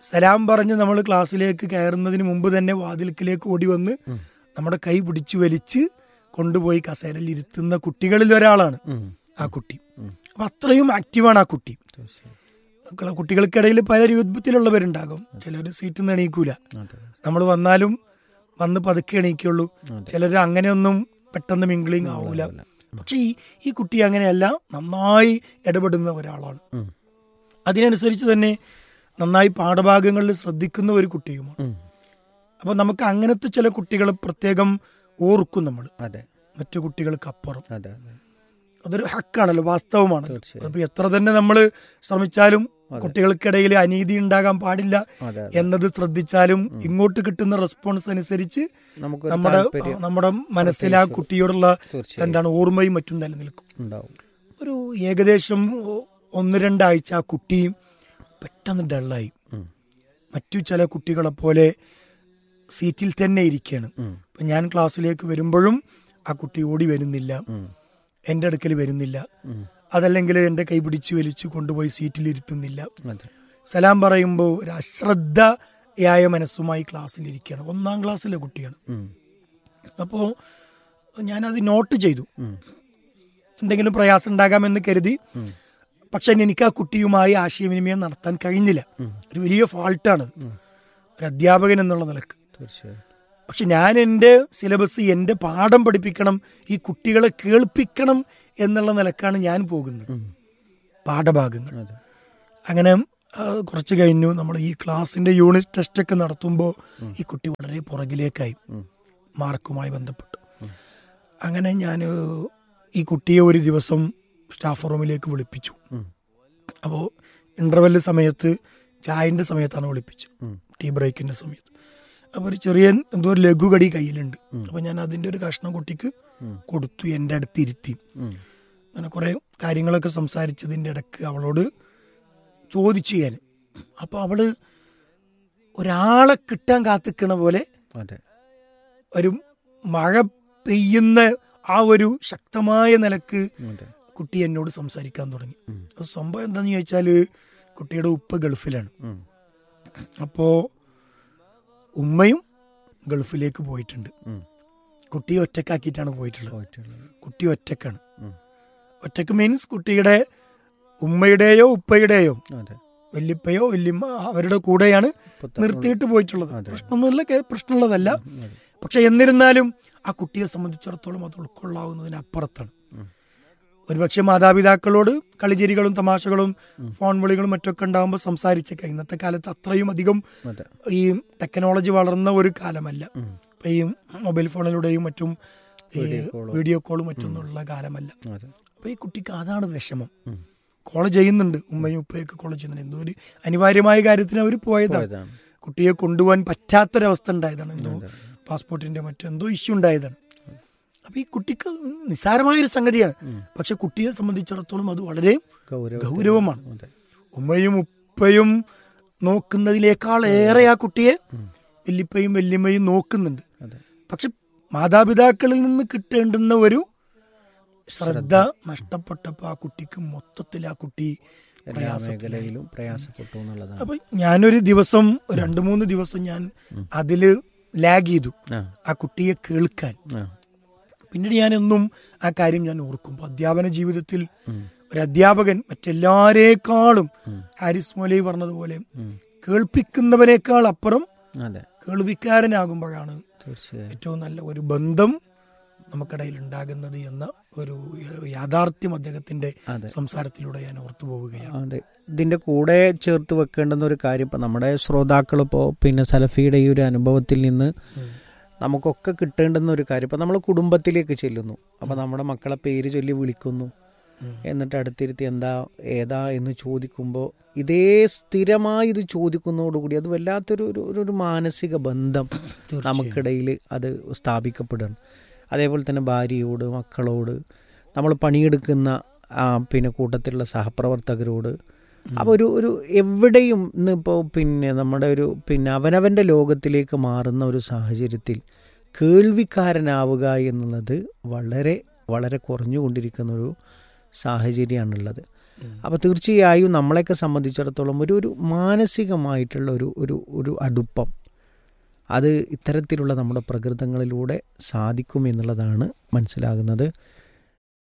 സലാം പറഞ്ഞ് നമ്മൾ ക്ലാസ്സിലേക്ക് കയറുന്നതിന് മുമ്പ് തന്നെ വാതിൽക്കിലേക്ക് ഓടി വന്ന് നമ്മുടെ കൈ പിടിച്ചു വലിച്ച് കൊണ്ടുപോയി കസേരയിൽ ഇരുത്തുന്ന കുട്ടികളിൽ ഒരാളാണ് ആ കുട്ടി അപ്പൊ അത്രയും ആക്റ്റീവാണ് ആ കുട്ടി മക്കളെ കുട്ടികൾക്കിടയിൽ പല രൂപത്തിലുള്ളവരുണ്ടാകും ചിലർ സീറ്റിൽ നിന്ന് എണീക്കൂല നമ്മൾ വന്നാലും വന്ന് പതുക്കെ എണീക്കുള്ളൂ ചിലർ അങ്ങനെയൊന്നും പെട്ടെന്ന് മിംഗ്ലിങ് ആവൂല പക്ഷെ ഈ ഈ കുട്ടി അങ്ങനെയല്ല നന്നായി ഇടപെടുന്ന ഒരാളാണ് അതിനനുസരിച്ച് തന്നെ നന്നായി പാഠഭാഗങ്ങളിൽ ശ്രദ്ധിക്കുന്ന ഒരു കുട്ടിയുമാണ് അപ്പൊ നമുക്ക് അങ്ങനത്തെ ചില കുട്ടികളെ പ്രത്യേകം ഓർക്കും നമ്മൾ അതെ മറ്റു കുട്ടികൾക്ക് അപ്പുറം അതെ അതെ അതൊരു ഹക്കാണല്ലോ വാസ്തവമാണ് തീർച്ചയായും. അപ്പൊ എത്ര തന്നെ നമ്മൾ ശ്രമിച്ചാലും കുട്ടികൾക്കിടയിൽ അനീതി ഉണ്ടാകാൻ പാടില്ല അതെ എന്നത് ശ്രദ്ധിച്ചാലും ഇങ്ങോട്ട് കിട്ടുന്ന റെസ്പോൺസ് അനുസരിച്ച് നമുക്കൊരു നമ്മുടെ താല്പര്യം നമ്മുടെ മനസ്സിൽ ആ കുട്ടിയോടുള്ള തീർച്ചയായും. എന്താണ് ഓർമ്മയും മറ്റും നിലനിൽക്കും ഉണ്ടാവും ഒരു ഏകദേശം ഒ- ഒന്ന് രണ്ടാഴ്ച ആ കുട്ടി പെട്ടെന്ന് ഡള്ളായി മറ്റു ചില കുട്ടികളെ പോലെ സീറ്റിൽ തന്നെ ഇരിക്കുകയാണ് ഇപ്പൊ ഞാൻ ക്ലാസ്സിലേക്ക് വരുമ്പോഴും ആ കുട്ടി ഓടി വരുന്നില്ല എൻ്റെ അടുക്കൽ വരുന്നില്ല അതല്ലെങ്കിൽ എൻ്റെ കൈ പിടിച്ച് വലിച്ചു കൊണ്ടുപോയി സീറ്റിൽ ഇരുത്തുന്നില്ല അതെ സലാം പറയുമ്പോൾ ഒരു അശ്രദ്ധയായ മനസ്സുമായി ക്ലാസ്സിൽ ഇരിക്കുകയാണ് ഒന്നാം ക്ലാസ്സിലെ കുട്ടിയാണ് ഉം. അപ്പോൾ ഞാനത് നോട്ട് ചെയ്തു എന്തെങ്കിലും പ്രയാസം ഉണ്ടാകാമെന്ന് കരുതി പക്ഷെ എനിക്ക് ആ കുട്ടിയുമായി ആശയവിനിമയം നടത്താൻ കഴിഞ്ഞില്ല ഒരു വലിയ ഫാൾട്ടാണത് ഒരു അധ്യാപകൻ എന്നുള്ള നിലക്ക് തീർച്ചയായും പക്ഷെ ഞാൻ എൻ്റെ സിലബസ് എൻ്റെ പാഠം പഠിപ്പിക്കണം ഈ കുട്ടികളെ കേൾപ്പിക്കണം എന്നുള്ള നിലക്കാണ് ഞാൻ പോകുന്നത് പാഠഭാഗങ്ങൾ അതെ അങ്ങനെ ആ, കുറച്ച് കഴിഞ്ഞു നമ്മൾ ഈ ക്ലാസ്സിന്റെ യൂണിറ്റ് ടെസ്റ്റ് ഒക്കെ നടത്തുമ്പോൾ ഈ കുട്ടി വളരെ പുറകിലേക്കായി മാർക്കുമായി ബന്ധപ്പെട്ട് അങ്ങനെ ഞാൻ ഈ കുട്ടിയെ ഒരു ദിവസം സ്റ്റാഫ് റൂമിലേക്ക് വിളിപ്പിച്ചു അപ്പോൾ ഇന്റർവെല് സമയത്ത് ചായന്റെ സമയത്താണ് വിളിപ്പിച്ചത് ടീ ബ്രേക്കിന്റെ സമയത്ത് അപ്പോൾ ഒരു ചെറിയ എന്തോ ഒരു ലഘുകടി കയ്യിലുണ്ട് അപ്പോൾ ഞാൻ അതിന്റെ ഒരു കഷ്ണം കുട്ടിക്ക് കൊടുത്തു എൻ്റെ അടുത്ത് ഇരുത്തി അങ്ങനെ കുറെ കാര്യങ്ങളൊക്കെ സംസാരിച്ചതിൻ്റെ ഇടക്ക് അവളോട് ചോദിച്ചു ഞാൻ അപ്പോൾ അവള് ഒരാളെ കിട്ടാൻ കാത്തിക്കണ പോലെ അതെ ഒരു മഴ പെയ്യുന്ന ആ ഒരു ശക്തമായ നിലക്ക് അതെ കുട്ടി എന്നോട് സംസാരിക്കാൻ തുടങ്ങി അപ്പൊ സംഭവം എന്താന്ന് ചോദിച്ചാല് കുട്ടിയുടെ ഉപ്പ ഗൾഫിലാണ് ഉം. അപ്പോ ഉമ്മയും ഗൾഫിലേക്ക് പോയിട്ടുണ്ട് ഉം. കുട്ടിയെ ഒറ്റക്കാക്കിയിട്ടാണ് പോയിട്ടുള്ളത് പോയിട്ടുള്ളത് കുട്ടി ഒറ്റക്കാണ് ഉം. ഒറ്റക്ക് മീൻസ് കുട്ടിയുടെ ഉമ്മയുടെയോ ഉപ്പയുടെയോ അതെ വല്യപ്പയോ വല്യമ്മ അവരുടെ കൂടെയാണ് ഇപ്പത്തെ നിർത്തിയിട്ട് പോയിട്ടുള്ളത് അതെ. പ്രശ്നമൊന്നുമില്ല കേ- പ്രശ്നമുള്ളതല്ല പക്ഷെ എന്നിരുന്നാലും ആ കുട്ടിയെ സംബന്ധിച്ചിടത്തോളം അത് ഉൾക്കൊള്ളാവുന്നതിന് അപ്പുറത്താണ് ഒരുപക്ഷെ മാതാപിതാക്കളോട് കളിചിരികളും തമാശകളും ഫോൺ വിളികളും മറ്റൊക്കെ ഉണ്ടാകുമ്പോൾ സംസാരിച്ചേക്കാം ഇന്നത്തെ കാലത്ത് അത്രയും അധികം അതെ ഈ ടെക്നോളജി വളർന്ന ഒരു കാലമല്ല ഇപ്പൊ ഈ മൊബൈൽ ഫോണിലൂടെയും മറ്റും ഈ വീഡിയോ കോളും മറ്റൊന്നുള്ള കാലമല്ല അതെ അപ്പൊ ഈ കുട്ടിക്ക് അതാണ് വിഷമം കോള് ചെയ്യുന്നുണ്ട് ഉമ്മയും ഉപ്പയൊക്കെ കോള് ചെയ്യുന്നുണ്ട് എന്തോ ഒരു അനിവാര്യമായ കാര്യത്തിന് അവർ പോയതാണ് പോയതാണ്. കുട്ടിയെ കൊണ്ടുപോകാൻ പറ്റാത്തൊരവസ്ഥ ഉണ്ടായതാണ് എന്തോ പാസ്പോർട്ടിന്റെ മറ്റെന്തോ ഇഷ്യൂ ഉണ്ടായതാണ് അപ്പൊ ഈ കുട്ടിക്ക് നിസ്സാരമായൊരു സംഗതിയാണ് പക്ഷെ കുട്ടിയെ സംബന്ധിച്ചിടത്തോളം അത് വളരെ ഗൗരവ ഗൗരവമാണ് അതെ ഉമ്മയും ഉപ്പയും നോക്കുന്നതിനേക്കാൾ ഏറെ ആ കുട്ടിയെ വല്യപ്പയും വല്യമ്മയും നോക്കുന്നുണ്ട് അതെ പക്ഷെ മാതാപിതാക്കളിൽ നിന്ന് കിട്ടേണ്ടുന്ന ഒരു ശ്രദ്ധ നഷ്ടപ്പെട്ടപ്പോ ആ കുട്ടിക്ക് മൊത്തത്തിൽ ആ കുട്ടി എല്ലാ പ്രയാസത്തിലായി മേഖലയിലും പ്രയാസപ്പെട്ടു എന്നുള്ളതാണ് അപ്പൊ ഞാനൊരു ദിവസം രണ്ടു മൂന്ന് ദിവസം ഞാൻ അതില് ലാഗ് ചെയ്തു ആ ആ കുട്ടിയെ കേൾക്കാൻ ആ പിന്നീട് ഞാൻ എന്നും ആ കാര്യം ഞാൻ ഓർക്കും അപ്പൊ അധ്യാപന ജീവിതത്തിൽ ഒരു അധ്യാപകൻ മറ്റെല്ലാരേക്കാളും ഹാരിസ് മോലി പറഞ്ഞതുപോലെ കേൾപ്പിക്കുന്നവനേക്കാൾ അപ്പുറം അതെ കേൾവിക്കാരനാകുമ്പോഴാണ് തീർച്ചയായും ഏറ്റവും നല്ല ഒരു ബന്ധം നമുക്കിടയിൽ ഉണ്ടാകുന്നത് എന്ന ഒരു യാഥാർത്ഥ്യം അദ്ദേഹത്തിന്റെ അതെ. സംസാരത്തിലൂടെ ഞാൻ ഓർത്തു പോവുകയാണ് അതെ ഇതിന്റെ കൂടെ ചേർത്ത് വെക്കേണ്ടുന്ന ഒരു കാര്യം ഇപ്പം നമ്മുടെ ശ്രോതാക്കൾ ഇപ്പോൾ പിന്നെ സലഫിയുടെ ഈ ഒരു അനുഭവത്തിൽ നിന്ന് നമുക്കൊക്കെ കിട്ടേണ്ടുന്ന ഒരു കാര്യം ഇപ്പം നമ്മൾ കുടുംബത്തിലേക്ക് ചെല്ലുന്നു അപ്പം നമ്മുടെ മക്കളെ പേര് ചൊല്ലി വിളിക്കുന്നു എന്നിട്ട് അടുത്തിരുത്തി എന്താ ഏതാ എന്ന് ചോദിക്കുമ്പോൾ ഇതേ സ്ഥിരമായി ഇത് ചോദിക്കുന്നതോടുകൂടി അത് വല്ലാത്തൊരു ഒരു- ഒരു- ഒരു മാനസിക ബന്ധം നമുക്കിടയിൽ അത് സ്ഥാപിക്കപ്പെടുകയാണ് അതേപോലെ തന്നെ ഭാര്യയോട് മക്കളോട് നമ്മൾ പണിയെടുക്കുന്ന ആ, പിന്നെ കൂട്ടത്തിലുള്ള സഹപ്രവർത്തകരോട് അപ്പോൾ ഒരു ഒരു എവിടെയും ഇന്നിപ്പോൾ പിന്നെ നമ്മുടെ ഒരു പിന്നെ അവനവൻ്റെ ലോകത്തിലേക്ക് മാറുന്ന ഒരു സാഹചര്യത്തിൽ കേൾവിക്കാരനാവുക എന്നുള്ളത് വളരെ വളരെ കുറഞ്ഞുകൊണ്ടിരിക്കുന്ന ഒരു സാഹചര്യമാണുള്ളത് അപ്പോൾ തീർച്ചയായും നമ്മളെയൊക്കെ സംബന്ധിച്ചിടത്തോളം ഒരു ഒരു മാനസികമായിട്ടുള്ള ഒരു ഒരു ഒരു അടുപ്പം അത് ഇത്തരത്തിലുള്ള നമ്മുടെ പ്രകൃതങ്ങളിലൂടെ സാധിക്കും എന്നുള്ളതാണ് മനസ്സിലാകുന്നത്